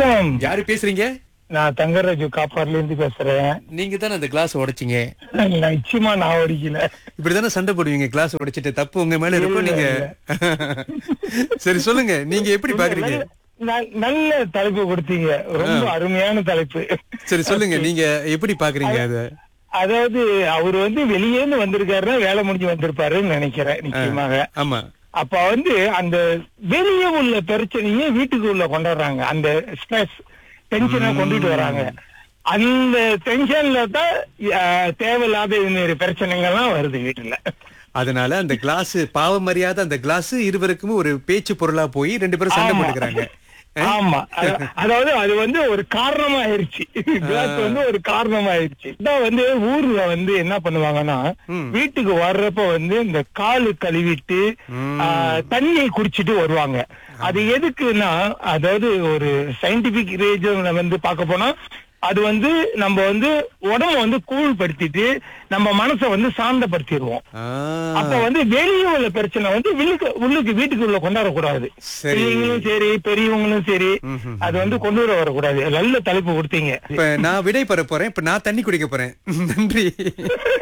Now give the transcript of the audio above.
வணக்கம் யாரு பேசுறீங்க நான் தங்கராஜு காப்பாடுல இருந்து பேசுறேன் நீங்க தானே அந்த கிளாஸ் உடைச்சீங்க நிச்சயமா நான் ஓடிக்கல இப்படிதானே சண்டை போடுவீங்க கிளாஸ் உடைச்சிட்டு தப்பு உங்க மேல இருக்கும் நீங்க சரி சொல்லுங்க நீங்க எப்படி பாக்குறீங்க ந- நல்ல தலைப்பு கொடுத்தீங்க ரொம்ப அருமையான தலைப்பு சரி சொல்லுங்க நீங்க எப்படி பாக்குறீங்க அத அதாவது அவர் வந்து வெளியே இருந்து வந்திருக்காருன்னா வேலை முடிஞ்சு வந்திருப்பாருன்னு நினைக்கிறேன் நிச்சயமாக ஆமா அப்ப வந்து அந்த வெளியே உள்ள பிரச்சனையே வீட்டுக்கு உள்ள கொண்டாடுறாங்க அந்த ஸ்ட்ரெஸ் டென்ஷனை கொண்டுட்டு வராங்க அந்த டென்ஷன்ல தான் அஹ், தேவையில்லாத இது மாதிரி பிரச்சனைகள்லாம் வருது வீட்டுல அதனால அந்த கிளாஸ் பாவம் அறியாத அந்த கிளாஸ் இருவருக்கும் ஒரு பேச்சு பொருளா போய் ரெண்டு பேரும் சண்டை ஆமா. போட்டுக்கிறாங்க ஆமா அத- அதாவது அது வந்து ஒரு காரணமா ஆயிருச்சு கிளாஸ் வந்து ஒரு காரணமா ஆயிருச்சு இதான் வந்து ஊர்ல வந்து என்ன பண்ணுவாங்கன்னா வீட்டுக்கு வர்றப்ப வந்து இந்த காலு கழுவிட்டு ஆ, தண்ணி குடிச்சிட்டு வருவாங்க அது எதுக்குன்னா அதாவது ஒரு சயின்டிபிக் ரீசன்ல வந்து பார்க்க போனா அது வந்து நம்ம வந்து உடம்ப வந்து கூழ்படுத்திட்டு நம்ம மனசை வந்து சாந்தப்படுத்திடுவோம் ஆ, அப்ப வந்து வெளியே உள்ள பிரச்சனை வந்து உள்ளுக்கு உள்ளுக்கு வீட்டுக்குள்ள கொண்டாடக்கூடாது சரி. பிள்ளைங்களும் சரி பெரியவங்களும் சரி அது வந்து கொண்டு வர வரக்கூடாது நல்ல தலைப்பு கொடுத்தீங்க இப்ப நான் விடை பெற போறேன் இப்ப நான் தண்ணி குடிக்க போறேன் நன்றி